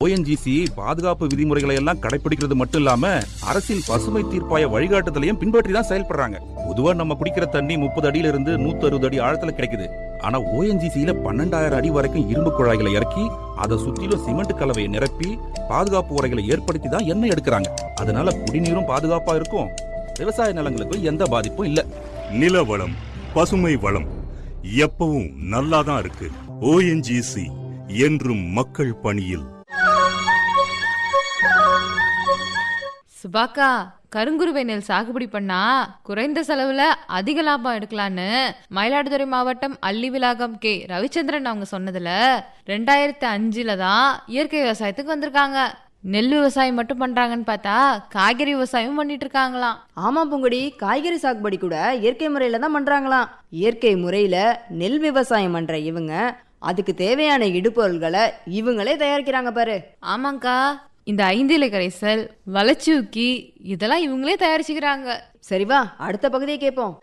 ONGC பாதுகாப்பு விதிமுறைகளை எல்லாம் கடைபிடிக்கிறது மட்டும் இல்லாம அரசின் பசுமை தீர்ப்பாய வழிகாட்டுதலையும் பின்பற்றி தான் செயல்படுறாங்க பொதுவா நம்ம குடிக்கிற தண்ணி முப்பது அடியில இருந்து நூத்தி அறுபது அடி ஆழத்துல கிடைக்குது ஆனா ஓஎன்ஜிசியில பன்னெண்டாயிரம் அடி வரைக்கும் இரும்பு குழாய்களை இறக்கி அதை சுத்திலும் சிமெண்ட் கலவையை நிரப்பி பாதுகாப்பு உரைகளை ஏற்படுத்தி தான் எண்ணெய் எடுக்கிறாங்க அதனால குடிநீரும் பாதுகாப்பா இருக்கும் விவசாய நிலங்களுக்கும் எந்த பாதிப்பும் இல்ல நில வளம் பசுமை வளம் எப்பவும் நல்லாதான் இருக்கு ஓஎன்ஜிசி என்றும் மக்கள் பணியில் சுபாக்கா கருங்குருவை நெல் சாகுபடி பண்ணா குறைந்த செலவுல அதிக லாபம் எடுக்கலான்னு மயிலாடுதுறை மாவட்டம் அள்ளிவிலாகம் கே ரவிச்சந்திரன் அவங்க சொன்னதுல ரெண்டாயிரத்தி அஞ்சுல தான் இயற்கை விவசாயத்துக்கு வந்திருக்காங்க நெல் விவசாயம் மட்டும் பண்றாங்கன்னு பார்த்தா காய்கறி விவசாயம் பண்ணிட்டு இருக்காங்களாம் ஆமா பூங்குடி காய்கறி சாகுபடி கூட இயற்கை முறையில தான் பண்றாங்களாம் இயற்கை முறையில நெல் விவசாயம் பண்ற இவங்க அதுக்கு தேவையான இடுபொருள்களை இவங்களே தயாரிக்கிறாங்க பாரு ஆமாங்கா இந்த ஐந்து இலை கரைசல் வளர்ச்சி ஊக்கி இதெல்லாம் இவங்களே தயாரிச்சுக்கிறாங்க சரி வா அடுத்த பகுதியை கேட்போம்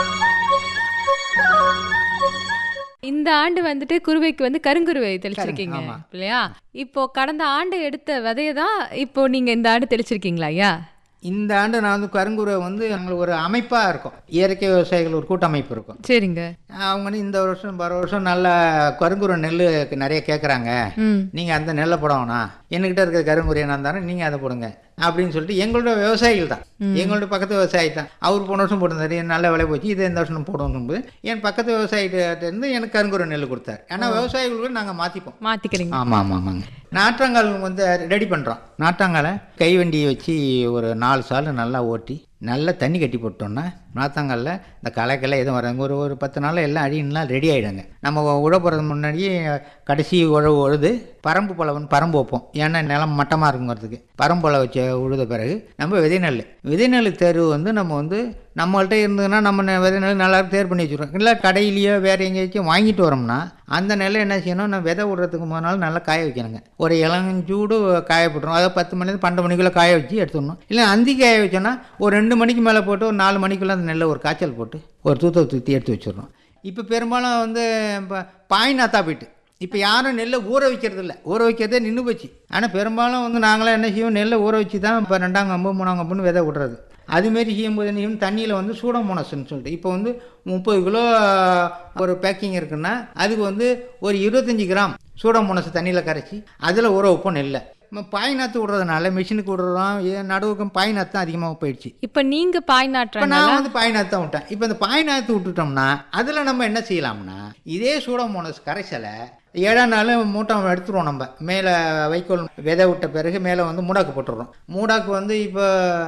இந்த ஆண்டு வந்துட்டு குருவைக்கு வந்து கருங்குருவை தெளிச்சிருக்கீங்க ஆமா. இல்லையா இப்போ கடந்த ஆண்டு எடுத்த விதைய தான் இப்போ நீங்க இந்த ஆண்டு தெளிச்சிருக்கீங்களா ஐயா இந்த ஆண்டு நான் வந்து கருங்குருவை வந்து எங்களுக்கு ஒரு அமைப்பாக இருக்கும் இயற்கை விவசாயிகள் ஒரு கூட்டமைப்பு இருக்கும் சரிங்க அவங்க வந்து இந்த வருஷம் வர வருஷம் நல்ல கருங்குருவை நெல் நிறைய கேட்குறாங்க ம் நீங்கள் அந்த நெல்லை போடணும்னா என்கிட்ட இருக்கிற கருங்குருவை நான் தரேன் நீங்கள் அதை போடுங்க அப்படின்னு சொல்லிட்டு எங்களோட விவசாயிகள் தான் எங்களோட பக்கத்து விவசாயி தான் அவர் போன வருஷம் போட்டிருந்தாரு நல்ல விலை போச்சு இதை இந்த வருஷம் போடணும் போது என் பக்கத்து விவசாயிகிட்ட இருந்து எனக்கு கருங்குருவை நெல் கொடுத்தாரு ஏன்னா விவசாயிகளுக்கு நாங்கள் மாற்றிப்போம் மாத்திக்கிறீங்க ஆமாம் ஆமாம் ஆமாங்க நாற்றாங்கால் வந்து ரெடி பண்ணுறோம் நாற்றாங்காலை கைவண்டியை வச்சு ஒரு நாலு சால் நல்லா ஓட்டி நல்லா தண்ணி கட்டி போட்டோம்னா நாற்றாங்காலில் இந்த களைக்கெல்லாம் எதுவும் வராங்க ஒரு ஒரு பத்து நாளில் எல்லாம் அடியெல்லாம் ரெடி ஆகிடுங்க நம்ம உழ போகிறது முன்னாடியே கடைசி உழவு உழுது பரம்பு பழவன் பரம்பு வைப்போம் ஏன்னா நிலம் மட்டமாக இருக்குங்கிறதுக்கு பரம்பு பழம் வச்ச உழுத பிறகு நம்ம விதை நெல் விதை நெல் தேர்வு வந்து நம்ம வந்து நம்மள்ட்ட இருந்ததுன்னா நம்ம நெ- விதை நெல் நல்லா தேர்வு பண்ணி வச்சுருவோம் இல்லை கடையிலையோ வேறு எங்கேயாச்சும் வாங்கிட்டு வரோம்னா அந்த நெல்லை என்ன செய்யணும் நான் விதை விடுறதுக்கு முத நாள் நல்லா காய வைக்கணுங்க ஒரு இளஞ்சூடு காய போட்டுரும் அதை பத்து மணிலேருந்து பன்னெண்டு மணிக்குள்ளே காய வச்சு எடுத்துடணும் இல்லை அந்தி காய வச்சோன்னா ஒரு ரெண்டு மணிக்கு மேலே போட்டு ஒரு நாலு மணிக்குள்ளே அந்த நெல்லை ஒரு காய்ச்சல் போட்டு ஒரு தூத்த தூத்தி எடுத்து வச்சிடணும் இப்போ பெரும்பாலும் வந்து இப்போ பாய் நாத்தா போயிட்டு இப்போ யாரும் நெல்லை ஊற வைக்கிறது இல்லை ஊற வைக்கிறதே நின்று போச்சு ஆனால் பெரும்பாலும் வந்து நாங்களாம் என்ன செய்வோம் நெல்லை ஊற வச்சு தான் இப்போ ரெண்டாம் கம்பு மூணாம் கம்புன்னு விதை விடுறது அதுமாரி செய்யும்போது என்ன செய்யும் தண்ணியில் வந்து சூடமோனஸ்ன்னு சொல்லிட்டு இப்போ வந்து முப்பது கிலோ ஒரு பேக்கிங் இருக்குன்னா அதுக்கு வந்து ஒரு இருபத்தஞ்சி கிராம் சூடமோனஸ் தண்ணியில் கரைச்சி அதில் ஊற வைப்போம் நெல்லை நம்ம பாய் நாற்று விடுறதுனால மிஷினுக்கு விடுறோம் ஏன் நடுவுக்கும் பாய் நாற்று தான் அதிகமாக போயிடுச்சு இப்போ நீங்க பாய் இப்போ நாட்டுறாங்க நான் வந்து பாய் நாற்று தான் விட்டேன் இப்போ இந்த பாய் நாற்று விட்டுட்டோம்னா அதில் நம்ம என்ன செய்யலாம்னா இதே சூடமோனஸ் கரைசலை ஏழாம் நாள் மூட்டை எடுத்துருவோம் நம்ம மேலே வைக்கோல் விதை விட்ட பிறகு மேலே வந்து மூடாக்கு போட்டுடுறோம் மூடாக்கு வந்து இப்போ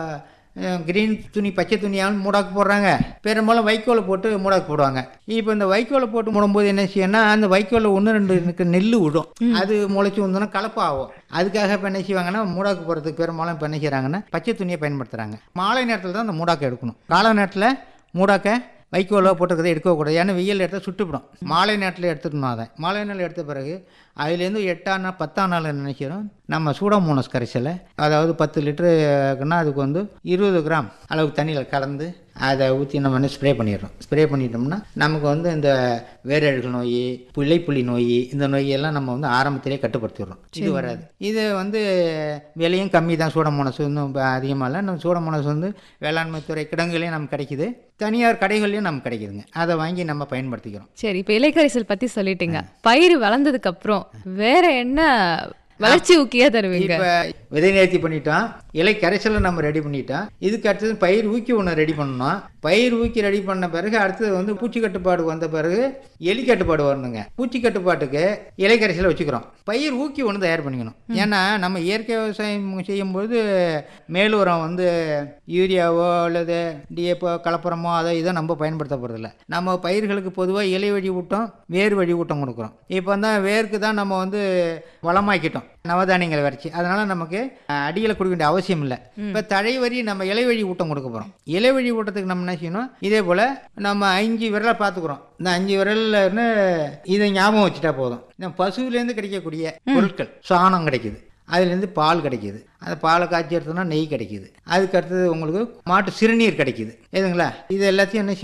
கிரீன் துணி பச்சை துணியாலும் மூடாக்கு போடுறாங்க பெரும்பாலும் வைக்கோலை போட்டு மூடாக்கு போடுவாங்க இப்போ இந்த வைக்கோலை போட்டு மூடும்போது என்ன செய்யணும்னா அந்த வைக்கோலில் ஒன்று ரெண்டு எனக்கு நெல் விடும் அது முளைச்சி வந்தோன்னா கலப்பாகும் அதுக்காக இப்போ என்ன செய்வாங்கன்னா மூடாக்கு போடுறதுக்கு பெரும்பாலும் இப்போ என்ன செய்கிறாங்கன்னா பச்சை துணியை பயன்படுத்துகிறாங்க மாலை நேரத்தில் தான் அந்த மூடாக்கை எடுக்கணும் காலை நேரத்தில் மூடாக்க வைக்கோலோ போட்டுக்கிறத எடுக்கக்கூடாது ஏன்னா வெயில் எடுத்தால் சுட்டுவிடும் மாலை நேரத்தில் எடுத்துக்கணும் அதை மாலை நேரம் எடுத்த பிறகு அதுலேருந்து எட்டாம் நாள் பத்தாம் நாள் என்ன நினைக்கிறோம் நம்ம சூடமோனஸ் கரைசலை அதாவது பத்து லிட்டருக்குன்னா அதுக்கு வந்து இருபது கிராம் அளவுக்கு தண்ணியில் கலந்து அதை ஊற்றி நம்ம வந்து ஸ்ப்ரே பண்ணிடுறோம் ஸ்ப்ரே பண்ணிட்டோம்னா நமக்கு வந்து இந்த வேரழுகல் நோய் புள்ளைப்புள்ளி நோய் இந்த நோயெல்லாம் நம்ம வந்து ஆரம்பத்திலே கட்டுப்படுத்திடுறோம் இது வராது இது வந்து விலையும் கம்மி தான் சூடமோனஸ் இன்னும் இப்ப அதிகமாக இல்லை நம்ம சூடமோனஸ் வந்து வேளாண்மை துறை கிடங்குலையும் நமக்கு கிடைக்குது தனியார் கடைகள்லையும் நமக்கு கிடைக்குதுங்க அதை வாங்கி நம்ம பயன்படுத்திக்கிறோம் சரி இப்போ இலைக்கரிசல் பத்தி சொல்லிட்டீங்க பயிர் வளர்ந்ததுக்கு அப்புறம் வேற என்ன வளர்ச்சி ஊக்கியா தருவீங்க இப்போ விதை நேர்த்தி பண்ணிட்டோம் இலை கரைசலை நம்ம ரெடி பண்ணிட்டோம் இதுக்கு அடுத்தது பயிர் ஊக்கி ஒன்று ரெடி பண்ணணும் பயிர் ஊக்கி ரெடி பண்ண பிறகு அடுத்தது வந்து பூச்சி கட்டுப்பாடு வந்த பிறகு எலி கட்டுப்பாடு வரணுங்க பூச்சி கட்டுப்பாட்டுக்கு இலை கரைசலை வச்சுக்கிறோம் பயிர் ஊக்கி ஒன்று தயார் பண்ணிக்கணும் ஏன்னா நம்ம இயற்கை விவசாயம் செய்யும்போது மேல் உரம் வந்து யூரியாவோ அல்லது டிஏப்போ கலப்பரமோ அதை இதை நம்ம பயன்படுத்த போகிறதில்ல நம்ம பயிர்களுக்கு பொதுவாக இலை வழி ஊட்டம் வேர் வழி ஊட்டம் கொடுக்குறோம் இப்போ தான் வேருக்கு தான் நம்ம வந்து வளமாக்கிட்டோம் நவதானியங்களை வரைச்சி அதனால நமக்கு அடியில் கொடுக்க வேண்டிய அவசியம் இல்லை இப்போ தழை வரி நம்ம இலை வழி ஊட்டம் கொடுக்க போகிறோம் இலை வழி ஊட்டத்துக்கு நம்ம என்ன செய்யணும் இதே போல் நம்ம அஞ்சு விரலை பார்த்துக்குறோம் இந்த அஞ்சு விரல்ல இருந்து இதை ஞாபகம் வச்சுட்டா போதும் இந்த பசுவிலேருந்து கிடைக்கக்கூடிய பொருட்கள் சாணம் கிடைக்குது அதுலேருந்து பால் கிடைக்குது அந்த பாலை காய்ச்சி எடுத்தோம்னா நெய் கிடைக்குது அதுக்கு அடுத்தது உங்களுக்கு மாட்டு சிறுநீர் கிடைக்குது எதுங்களா இது எல்லாத்தையும் என்ன செய்யணும்?